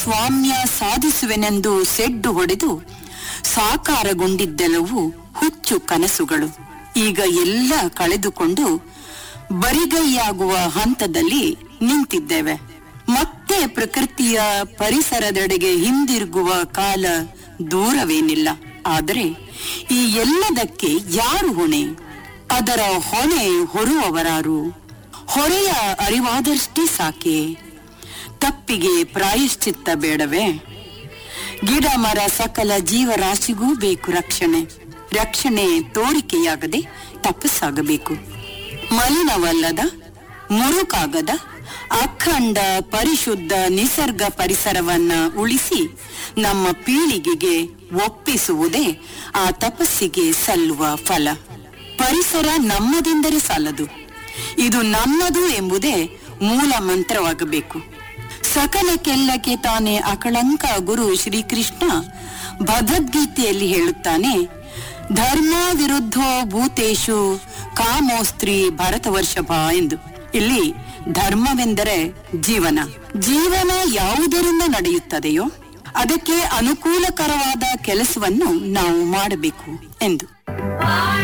ಸ್ವಾಮ್ಯ ಸಾಧಿಸುವೆನೆಂದು ಸೆಡ್ಡು ಹೊಡೆದು ಸಾಕಾರಗೊಂಡಿದ್ದೆಲ್ಲವೂ ಹುಚ್ಚು ಕನಸುಗಳು ಈಗ ಎಲ್ಲ ಕಳೆದುಕೊಂಡು ಬರಿಗೈಯಾಗುವ ಹಂತದಲ್ಲಿ ನಿಂತಿದ್ದೇವೆ ಮತ್ತೆ ಪ್ರಕೃತಿಯ ಪರಿಸರದೆಡೆಗೆ ಹಿಂದಿರುಗುವ ಕಾಲ ದೂರವೇನಿಲ್ಲ ಆದರೆ ಈ ಎಲ್ಲದಕ್ಕೆ ಯಾರು ಹೊಣೆ ಅದರ ಹೊಣೆ ಹೊರುವವರಾರು ಹೊರೆಯ ಅರಿವಾದಷ್ಟೇ ಸಾಕೆ ತಪ್ಪಿಗೆ ಪ್ರಾಯಶ್ಚಿತ್ತ ಬೇಡವೇ ಗಿಡ ಮರ ಸಕಲ ಜೀವರಾಶಿಗೂ ಬೇಕು ರಕ್ಷಣೆ ರಕ್ಷಣೆ ತೋರಿಕೆಯಾಗದೆ ತಪಸ್ಸಾಗಬೇಕು ಮಲಿನವಲ್ಲದ ಮುರುಕಾಗದ ಅಖಂಡ ಪರಿಶುದ್ಧ ನಿಸರ್ಗ ಪರಿಸರವನ್ನ ಉಳಿಸಿ ನಮ್ಮ ಪೀಳಿಗೆಗೆ ಒಪ್ಪಿಸುವುದೇ ಆ ತಪಸ್ಸಿಗೆ ಸಲ್ಲುವ ಫಲ ಪರಿಸರ ನಮ್ಮದೆಂದರೆ ಸಾಲದು ಇದು ನಮ್ಮದು ಎಂಬುದೇ ಮೂಲ ಮಂತ್ರವಾಗಬೇಕು ಸಕಲಕ್ಕೆಲ್ಲಕ್ಕೆ ತಾನೇ ಅಕಳಂಕ ಗುರು ಶ್ರೀಕೃಷ್ಣ ಭಗವದ್ಗೀತೆಯಲ್ಲಿ ಹೇಳುತ್ತಾನೆ ಧರ್ಮ ವಿರುದ್ಧೋ ಭೂತೇಶು ಕಾಮೋಸ್ತ್ರಿ ಭರತವರ್ಷಭ ಎಂದು ಇಲ್ಲಿ ಧರ್ಮವೆಂದರೆ ಜೀವನ ಜೀವನ ಯಾವುದರಿಂದ ನಡೆಯುತ್ತದೆಯೋ ಅದಕ್ಕೆ ಅನುಕೂಲಕರವಾದ ಕೆಲಸವನ್ನು ನಾವು ಮಾಡಬೇಕು ಎಂದು